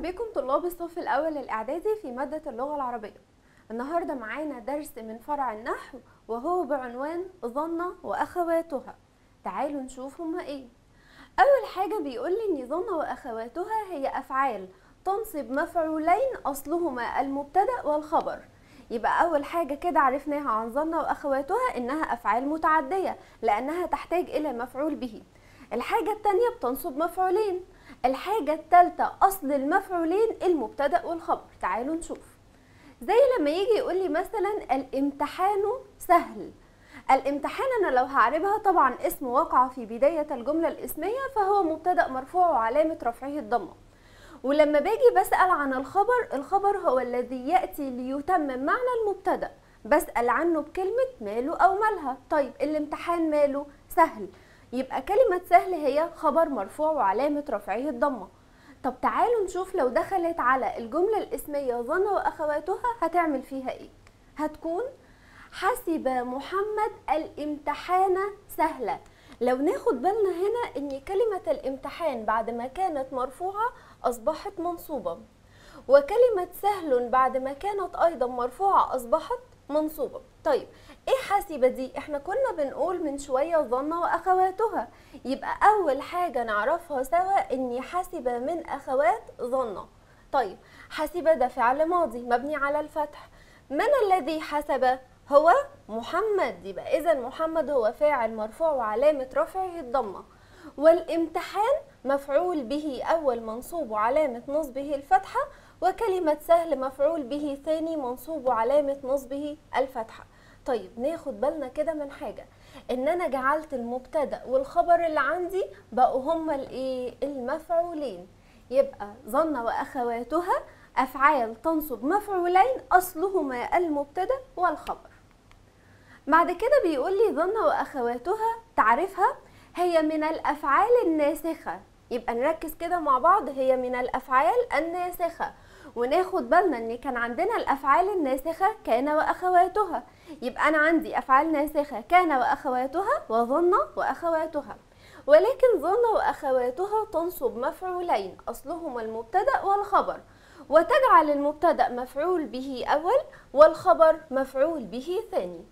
بكم طلاب الصف الأول الإعدادي في مادة اللغة العربية النهاردة معانا درس من فرع النحو وهو بعنوان ظن وأخواتها تعالوا نشوف هما إيه أول حاجة بيقول لي إن ظن وأخواتها هي أفعال تنصب مفعولين أصلهما المبتدأ والخبر يبقى أول حاجة كده عرفناها عن ظن وأخواتها إنها أفعال متعدية لأنها تحتاج إلى مفعول به الحاجة التانية بتنصب مفعولين الحاجة التالتة أصل المفعولين المبتدأ والخبر تعالوا نشوف زي لما يجي يقول لي مثلا الامتحان سهل الامتحان انا لو هعربها طبعا اسم وقع في بداية الجملة الاسمية فهو مبتدأ مرفوع وعلامة رفعه الضمة ولما باجي بسأل عن الخبر الخبر هو الذي يأتي ليتمم معنى المبتدأ بسأل عنه بكلمة ماله أو مالها طيب الامتحان ماله سهل يبقى كلمة سهل هي خبر مرفوع وعلامة رفعه الضمة طب تعالوا نشوف لو دخلت على الجملة الاسمية ظن وأخواتها هتعمل فيها ايه هتكون حسب محمد الامتحان سهلة لو ناخد بالنا هنا ان كلمة الامتحان بعد ما كانت مرفوعة اصبحت منصوبة وكلمة سهل بعد ما كانت ايضا مرفوعة اصبحت منصوبة طيب ايه حاسبة دي احنا كنا بنقول من شوية ظن واخواتها يبقى اول حاجة نعرفها سوا ان حاسبة من اخوات ظن طيب حاسبة ده فعل ماضي مبني على الفتح من الذي حسب هو محمد يبقى اذا محمد هو فاعل مرفوع وعلامة رفعه الضمة والامتحان مفعول به اول منصوب وعلامة نصبه الفتحة وكلمة سهل مفعول به ثاني منصوب وعلامة نصبه الفتحة طيب ناخد بالنا كده من حاجة ان انا جعلت المبتدأ والخبر اللي عندي بقوا هما الايه المفعولين يبقى ظن واخواتها افعال تنصب مفعولين اصلهما المبتدأ والخبر بعد كده بيقول لي ظن واخواتها تعرفها هي من الافعال الناسخة يبقى نركز كده مع بعض هي من الافعال الناسخة وناخد بالنا ان كان عندنا الافعال الناسخة كان واخواتها يبقى انا عندي افعال ناسخة كان واخواتها وظن واخواتها ولكن ظن واخواتها تنصب مفعولين اصلهما المبتدأ والخبر وتجعل المبتدأ مفعول به اول والخبر مفعول به ثاني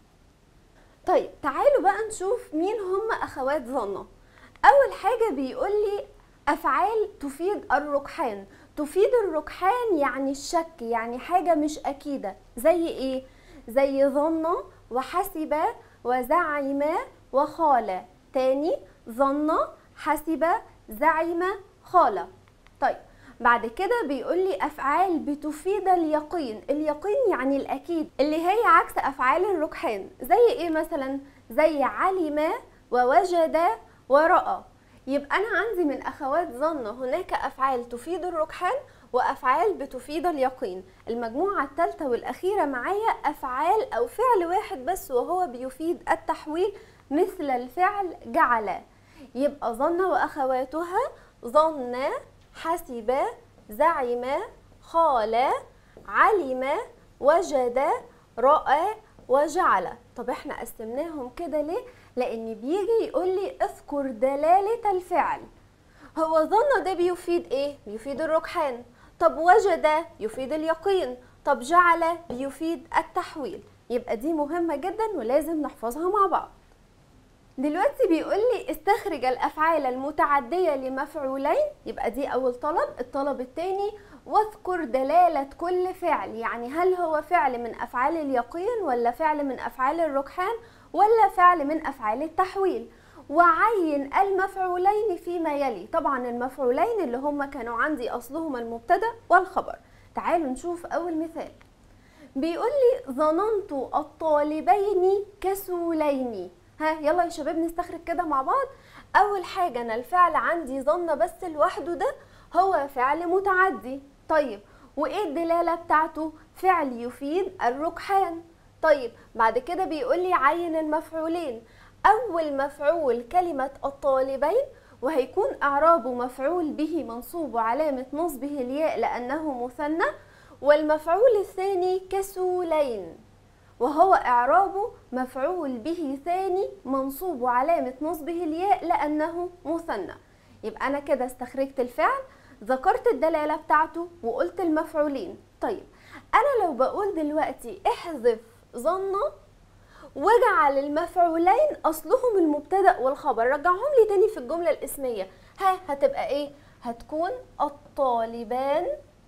طيب تعالوا بقى نشوف مين هم اخوات ظن اول حاجة بيقول لي افعال تفيد الركحان تفيد الركحان يعني الشك يعني حاجة مش أكيدة زي إيه؟ زي ظن وحسب وزعم وخال تاني ظن حسب زعم خال طيب بعد كده بيقول لي أفعال بتفيد اليقين اليقين يعني الأكيد اللي هي عكس أفعال الركحان زي إيه مثلا؟ زي علم ووجد ورأى يبقى أنا عندي من أخوات ظن هناك أفعال تفيد الركحان وأفعال بتفيد اليقين المجموعة الثالثة والأخيرة معايا أفعال أو فعل واحد بس وهو بيفيد التحويل مثل الفعل جعل يبقى ظن وأخواتها ظن حسب زعم خال علم وجد رأى وجعل طب احنا قسمناهم كده ليه لان بيجي يقول لي اذكر دلالة الفعل هو ظن ده بيفيد ايه بيفيد الركحان طب وجد يفيد اليقين طب جعل بيفيد التحويل يبقى دي مهمة جدا ولازم نحفظها مع بعض دلوقتي بيقول لي استخرج الافعال المتعدية لمفعولين يبقى دي اول طلب الطلب الثاني واذكر دلالة كل فعل يعني هل هو فعل من افعال اليقين ولا فعل من افعال الركحان ولا فعل من افعال التحويل وعين المفعولين فيما يلي طبعا المفعولين اللي هم كانوا عندي اصلهما المبتدا والخبر تعالوا نشوف اول مثال بيقول لي ظننت الطالبين كسولين ها يلا يا شباب نستخرج كده مع بعض اول حاجه انا الفعل عندي ظن بس لوحده ده هو فعل متعدي طيب وايه الدلاله بتاعته فعل يفيد الركحان طيب بعد كده بيقول لي عين المفعولين اول مفعول كلمه الطالبين وهيكون اعرابه مفعول به منصوب وعلامه نصبه الياء لانه مثنى والمفعول الثاني كسولين وهو إعرابه مفعول به ثاني منصوب وعلامة نصبه الياء لأنه مثنى يبقى أنا كده استخرجت الفعل ذكرت الدلالة بتاعته وقلت المفعولين طيب انا لو بقول دلوقتي احذف ظن واجعل المفعولين اصلهم المبتدا والخبر رجعهم لي تاني في الجمله الاسميه ها هتبقى ايه هتكون الطالبان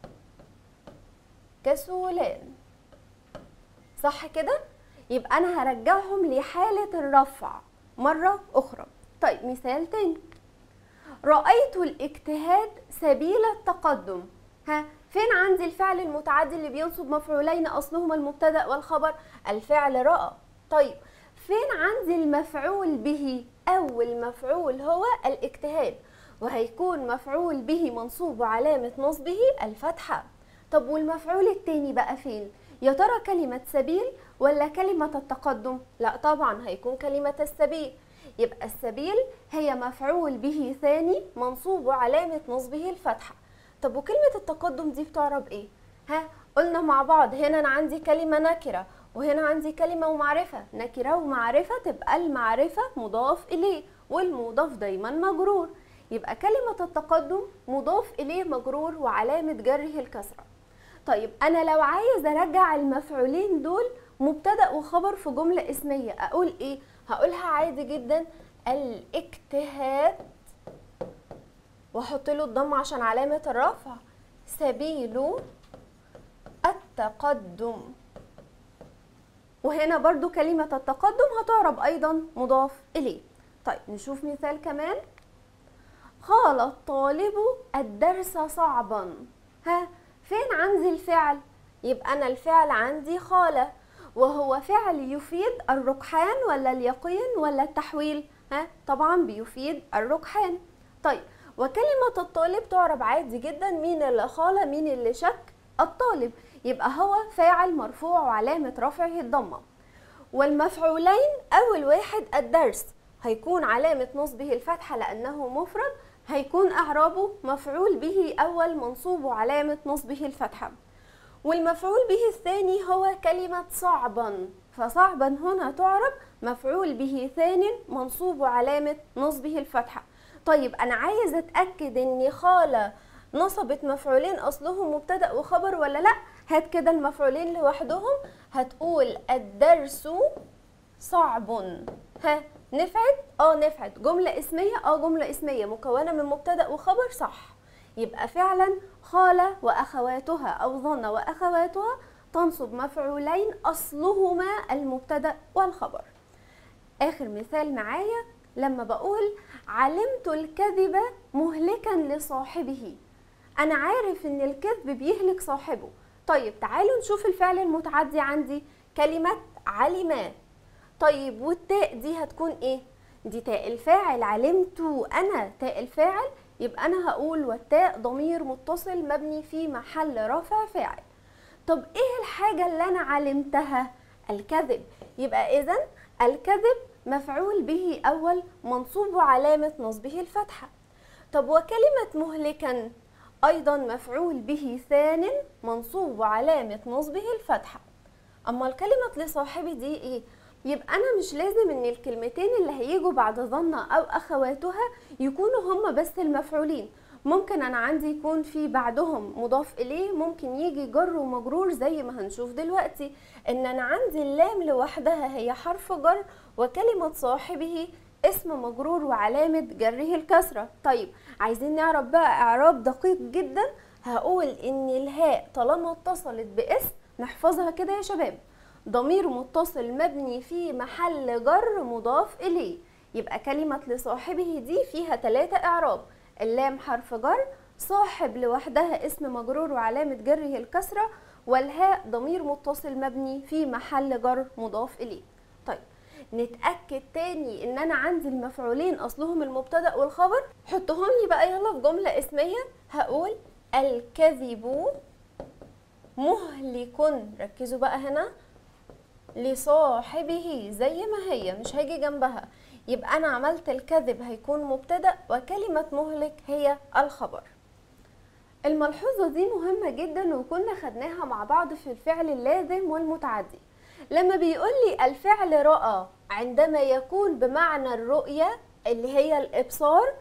كسولان صح كده يبقى انا هرجعهم لحاله الرفع مره اخرى طيب مثال تاني رأيت الاجتهاد سبيل التقدم ها فين عندي الفعل المتعدي اللي بينصب مفعولين اصلهما المبتدا والخبر الفعل رأى طيب فين عندي المفعول به اول مفعول هو الاجتهاد وهيكون مفعول به منصوب وعلامة نصبه الفتحة طب والمفعول التاني بقى فين يا ترى كلمة سبيل ولا كلمة التقدم لا طبعا هيكون كلمة السبيل يبقى السبيل هي مفعول به ثاني منصوب وعلامة نصبه الفتحة طب وكلمة التقدم دي بتعرب ايه ها قلنا مع بعض هنا انا عندي كلمة نكرة وهنا عندي كلمة ومعرفة نكرة ومعرفة تبقى المعرفة مضاف إليه والمضاف دايما مجرور يبقى كلمة التقدم مضاف إليه مجرور وعلامة جره الكسرة طيب أنا لو عايز أرجع المفعولين دول مبتدأ وخبر في جملة اسمية أقول إيه؟ هقولها عادي جدا الاجتهاد واحط له الضم عشان علامة الرفع سبيل التقدم وهنا برضو كلمة التقدم هتعرب أيضا مضاف إليه طيب نشوف مثال كمان قال الطالب الدرس صعبا ها فين عندي الفعل يبقى أنا الفعل عندي خالة وهو فعل يفيد الركحان ولا اليقين ولا التحويل ها طبعا بيفيد الركحان طيب وكلمة الطالب تعرب عادي جدا مين اللي خالة مين اللي شك الطالب يبقى هو فاعل مرفوع وعلامة رفعه الضمة والمفعولين أول واحد الدرس هيكون علامة نصبه الفتحة لأنه مفرد هيكون إعرابه مفعول به أول منصوب وعلامة نصبه الفتحة والمفعول به الثاني هو كلمة صعبا فصعبا هنا تعرب مفعول به ثان منصوب وعلامة نصبه الفتحة طيب أنا عايز أتأكد إن خالة نصبت مفعولين أصلهم مبتدأ وخبر ولا لأ هات كده المفعولين لوحدهم هتقول الدرس صعب ها نفعت اه نفعت جملة اسمية اه جملة اسمية مكونة من مبتدأ وخبر صح يبقى فعلا خالة وأخواتها أو ظن وأخواتها تنصب مفعولين أصلهما المبتدأ والخبر آخر مثال معايا لما بقول علمت الكذب مهلكا لصاحبه أنا عارف إن الكذب بيهلك صاحبه طيب تعالوا نشوف الفعل المتعدي عندي كلمة علما طيب والتاء دي هتكون ايه دي تاء الفاعل علمت انا تاء الفاعل يبقى انا هقول والتاء ضمير متصل مبني في محل رفع فاعل طب ايه الحاجة اللي انا علمتها الكذب يبقى اذا الكذب مفعول به اول منصوب وعلامة نصبه الفتحة طب وكلمة مهلكا ايضا مفعول به ثان منصوب وعلامة نصبه الفتحة اما الكلمة لصاحبي دي ايه يبقى انا مش لازم ان الكلمتين اللي هيجوا بعد ظن او اخواتها يكونوا هما بس المفعولين ممكن انا عندي يكون في بعدهم مضاف اليه ممكن يجي جر ومجرور زي ما هنشوف دلوقتي ان انا عندي اللام لوحدها هي حرف جر وكلمة صاحبه اسم مجرور وعلامة جره الكسرة طيب عايزين نعرف بقى اعراب دقيق جدا هقول ان الهاء طالما اتصلت باسم نحفظها كده يا شباب ضمير متصل مبني في محل جر مضاف إليه يبقى كلمة لصاحبه دي فيها ثلاثة إعراب اللام حرف جر صاحب لوحدها اسم مجرور وعلامة جره الكسرة والهاء ضمير متصل مبني في محل جر مضاف إليه طيب نتأكد تاني ان انا عندي المفعولين اصلهم المبتدأ والخبر حطهم لي بقى يلا في جملة اسمية هقول الكذب مهلك ركزوا بقى هنا لصاحبه زي ما هي مش هاجي جنبها يبقى انا عملت الكذب هيكون مبتدا وكلمه مهلك هي الخبر الملحوظه دي مهمه جدا وكنا خدناها مع بعض في الفعل اللازم والمتعدي لما بيقول لي الفعل راى عندما يكون بمعنى الرؤيه اللي هي الابصار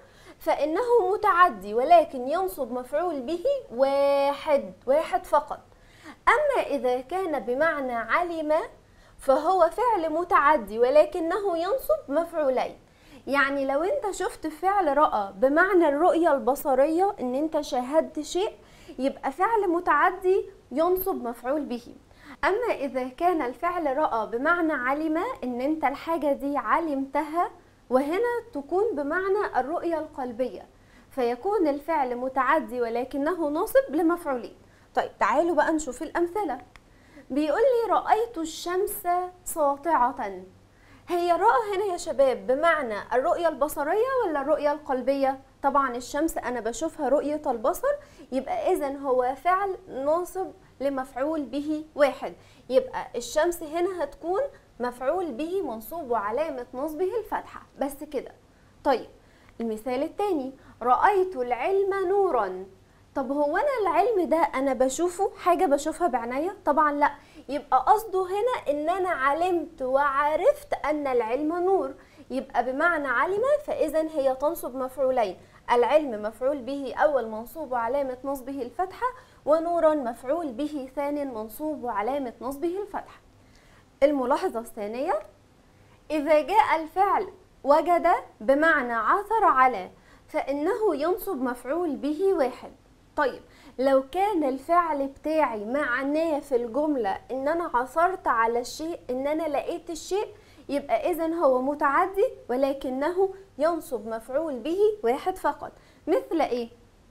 فإنه متعدي ولكن ينصب مفعول به واحد واحد فقط أما إذا كان بمعنى علم فهو فعل متعدي ولكنه ينصب مفعولين يعني لو انت شفت فعل رأى بمعنى الرؤية البصرية ان انت شاهدت شيء يبقى فعل متعدي ينصب مفعول به اما اذا كان الفعل رأى بمعنى علم ان انت الحاجة دي علمتها وهنا تكون بمعنى الرؤية القلبية فيكون الفعل متعدي ولكنه ناصب لمفعولين طيب تعالوا بقى نشوف الأمثلة بيقول لي رأيت الشمس ساطعة هي رأى هنا يا شباب بمعنى الرؤية البصرية ولا الرؤية القلبية؟ طبعا الشمس أنا بشوفها رؤية البصر يبقى إذا هو فعل ناصب لمفعول به واحد يبقى الشمس هنا هتكون مفعول به منصوب وعلامة نصبه الفتحة بس كده طيب المثال الثاني رأيت العلم نورا طب هو انا العلم ده انا بشوفه حاجه بشوفها بعناية طبعا لا يبقى قصده هنا ان انا علمت وعرفت ان العلم نور يبقى بمعنى علم فاذا هي تنصب مفعولين العلم مفعول به اول منصوب وعلامه نصبه الفتحه ونورا مفعول به ثاني منصوب وعلامه نصبه الفتحه الملاحظه الثانيه اذا جاء الفعل وجد بمعنى عثر على فانه ينصب مفعول به واحد طيب لو كان الفعل بتاعي معناه في الجملة ان انا عثرت على الشيء ان انا لقيت الشيء يبقى اذا هو متعدي ولكنه ينصب مفعول به واحد فقط مثل ايه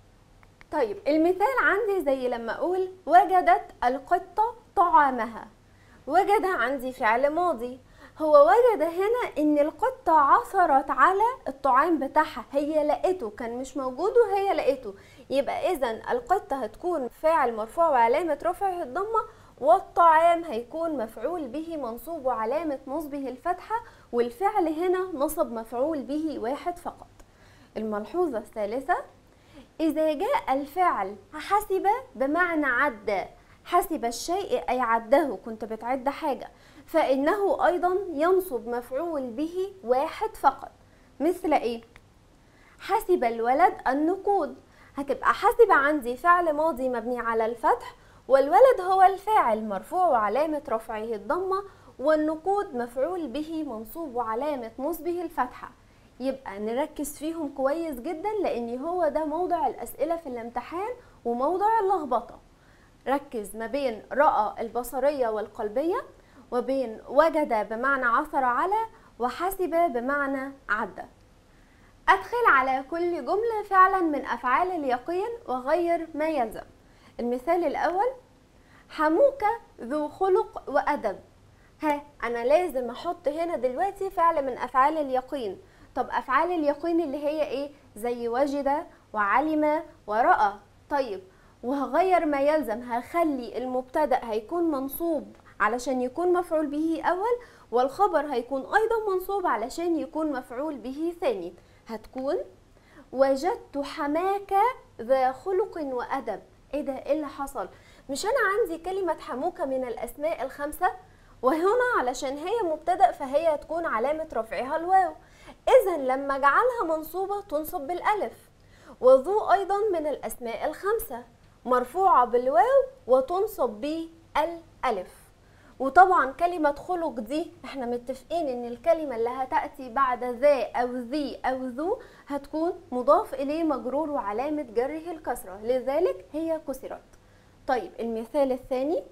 طيب المثال عندي زي لما اقول وجدت القطة طعامها وجد عندي فعل ماضي هو وجد هنا ان القطة عثرت على الطعام بتاعها هي لقيته كان مش موجود وهي لقيته يبقى اذا القطة هتكون فاعل مرفوع وعلامة رفعه الضمة والطعام هيكون مفعول به منصوب وعلامة نصبه الفتحة والفعل هنا نصب مفعول به واحد فقط الملحوظة الثالثة إذا جاء الفعل حسب بمعنى عد حسب الشيء أي عده كنت بتعد حاجة فإنه أيضا ينصب مفعول به واحد فقط مثل إيه؟ حسب الولد النقود هتبقى حسب عندي فعل ماضي مبني على الفتح والولد هو الفاعل مرفوع وعلامة رفعه الضمة والنقود مفعول به منصوب وعلامة نصبه الفتحة يبقى نركز فيهم كويس جدا لان هو ده موضع الاسئلة في الامتحان وموضع اللخبطة ركز ما بين رأى البصرية والقلبية وبين وجد بمعنى عثر على وحسب بمعنى عدى أدخل على كل جملة فعلا من أفعال اليقين وغير ما يلزم المثال الأول حموك ذو خلق وأدب ها أنا لازم أحط هنا دلوقتي فعل من أفعال اليقين طب أفعال اليقين اللي هي إيه زي وجد وعلم ورأى طيب وهغير ما يلزم هخلي المبتدأ هيكون منصوب علشان يكون مفعول به أول والخبر هيكون أيضا منصوب علشان يكون مفعول به ثاني هتكون وجدت حماك ذا خلق وأدب ايه ده ايه اللي حصل مش انا عندي كلمة حموكة من الاسماء الخمسة وهنا علشان هي مبتدأ فهي هتكون علامة رفعها الواو اذا لما جعلها منصوبة تنصب بالالف وذو ايضا من الاسماء الخمسة مرفوعة بالواو وتنصب بالالف وطبعا كلمة خلق دي احنا متفقين ان الكلمة اللي هتأتي بعد ذا او ذي او ذو هتكون مضاف اليه مجرور وعلامة جره الكسرة لذلك هي كسرت طيب المثال الثاني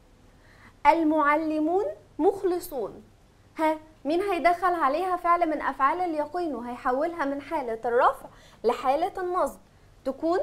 المعلمون مخلصون ها مين هيدخل عليها فعل من افعال اليقين وهيحولها من حالة الرفع لحالة النصب تكون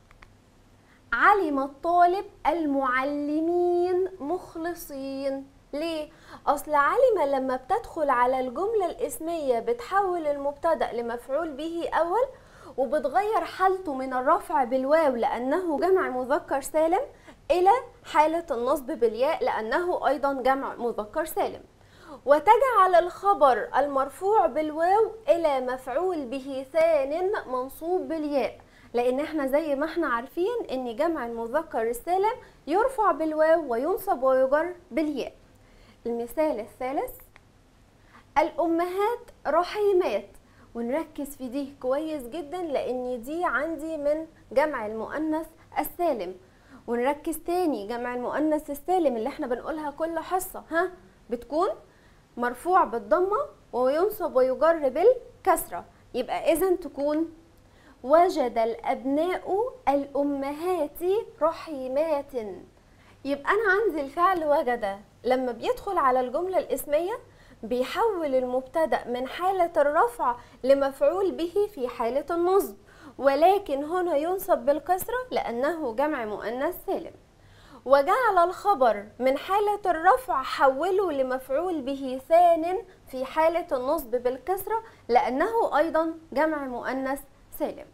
علم الطالب المعلمين مخلصين ليه؟ أصل علم لما بتدخل على الجملة الاسمية بتحول المبتدأ لمفعول به أول وبتغير حالته من الرفع بالواو لأنه جمع مذكر سالم إلى حالة النصب بالياء لأنه أيضا جمع مذكر سالم وتجعل الخبر المرفوع بالواو إلى مفعول به ثان منصوب بالياء لان احنا زي ما احنا عارفين ان جمع المذكر السالم يرفع بالواو وينصب ويجر بالياء المثال الثالث الامهات رحيمات ونركز في دي كويس جدا لان دي عندي من جمع المؤنث السالم ونركز تاني جمع المؤنث السالم اللي احنا بنقولها كل حصة ها بتكون مرفوع بالضمة وينصب ويجر بالكسرة يبقى اذا تكون وجد الأبناء الأمهات رحيمات يبقى أنا عندي الفعل وجد لما بيدخل على الجملة الاسمية بيحول المبتدأ من حالة الرفع لمفعول به في حالة النصب ولكن هنا ينصب بالكسرة لأنه جمع مؤنث سالم وجعل الخبر من حالة الرفع حوله لمفعول به ثان في حالة النصب بالكسرة لأنه أيضا جمع مؤنث سالم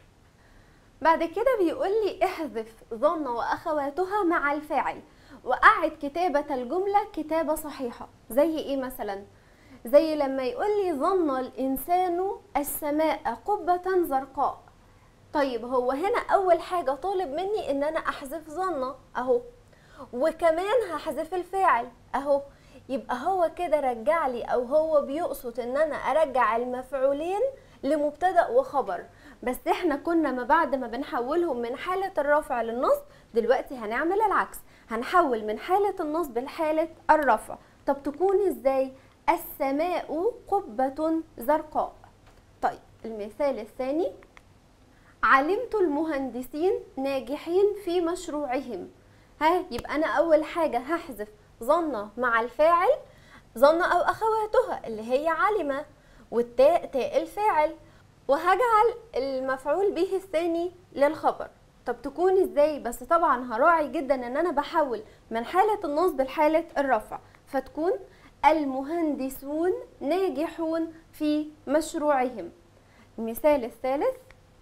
بعد كده بيقول لي احذف ظن وأخواتها مع الفاعل وأعد كتابة الجملة كتابة صحيحة زي إيه مثلا؟ زي لما يقول لي ظن الإنسان السماء قبة زرقاء طيب هو هنا أول حاجة طالب مني إن أنا أحذف ظن أهو وكمان هحذف الفاعل أهو يبقى هو كده رجع لي أو هو بيقصد إن أنا أرجع المفعولين لمبتدأ وخبر بس احنا كنا ما بعد ما بنحولهم من حالة الرفع للنصب دلوقتي هنعمل العكس هنحول من حالة النصب لحالة الرفع طب تكون ازاي السماء قبة زرقاء طيب المثال الثاني علمت المهندسين ناجحين في مشروعهم ها يبقى انا اول حاجة هحذف ظن مع الفاعل ظن او اخواتها اللي هي علم والتاء تاء الفاعل وهجعل المفعول به الثاني للخبر طب تكون ازاي بس طبعا هراعي جدا ان انا بحول من حالة النصب لحالة الرفع فتكون المهندسون ناجحون في مشروعهم المثال الثالث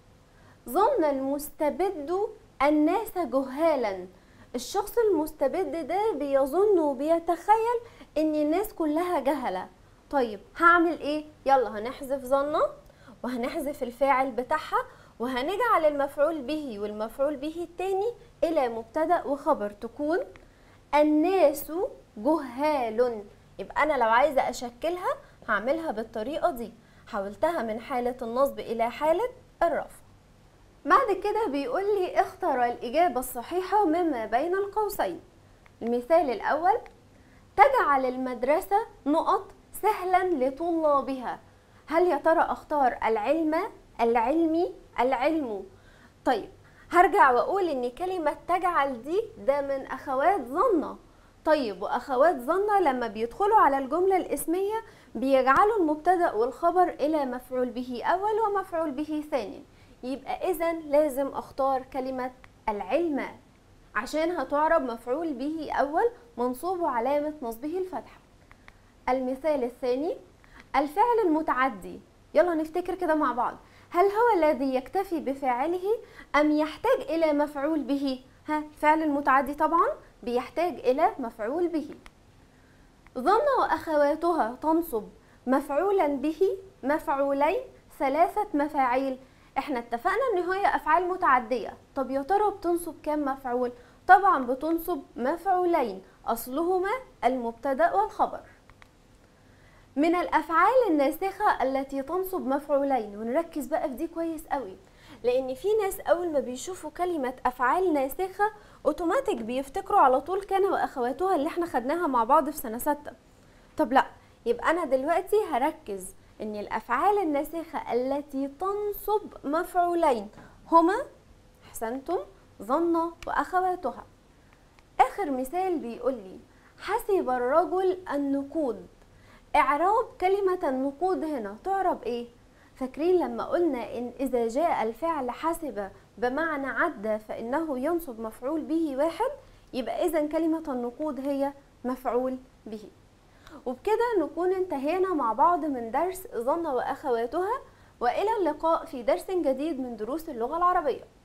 ظن المستبد الناس جهالا الشخص المستبد ده بيظن وبيتخيل ان الناس كلها جهلة طيب هعمل ايه يلا هنحذف ظنه وهنحذف الفاعل بتاعها وهنجعل المفعول به والمفعول به التاني الى مبتدا وخبر تكون الناس جهال يبقى انا لو عايزه اشكلها هعملها بالطريقه دي حولتها من حاله النصب الى حاله الرفع بعد كده بيقول لي اختر الاجابه الصحيحه مما بين القوسين المثال الاول تجعل المدرسه نقط سهلا لطلابها هل يا ترى اختار العلم العلمي العلم طيب هرجع واقول ان كلمة تجعل دي ده من اخوات ظنة طيب واخوات ظنة لما بيدخلوا على الجملة الاسمية بيجعلوا المبتدأ والخبر الى مفعول به اول ومفعول به ثاني يبقى اذا لازم اختار كلمة العلم عشان هتعرب مفعول به اول منصوب وعلامة نصبه الفتحة المثال الثاني الفعل المتعدي يلا نفتكر كده مع بعض هل هو الذي يكتفي بفاعله أم يحتاج إلى مفعول به ها الفعل المتعدي طبعا بيحتاج إلى مفعول به ظن وأخواتها تنصب مفعولا به مفعولين ثلاثة مفاعيل احنا اتفقنا ان هي افعال متعدية طب يا ترى بتنصب كام مفعول طبعا بتنصب مفعولين اصلهما المبتدأ والخبر من الافعال الناسخه التي تنصب مفعولين ونركز بقى في دي كويس قوي لان في ناس اول ما بيشوفوا كلمه افعال ناسخه اوتوماتيك بيفتكروا على طول كان واخواتها اللي احنا خدناها مع بعض في سنه ستة طب لا يبقى انا دلوقتي هركز ان الافعال الناسخه التي تنصب مفعولين هما احسنتم ظن واخواتها اخر مثال بيقول لي حسب الرجل النقود اعراب كلمة النقود هنا تعرب ايه فاكرين لما قلنا ان اذا جاء الفعل حسب بمعنى عدى فانه ينصب مفعول به واحد يبقى اذا كلمة النقود هي مفعول به وبكده نكون انتهينا مع بعض من درس ظن واخواتها والى اللقاء في درس جديد من دروس اللغة العربية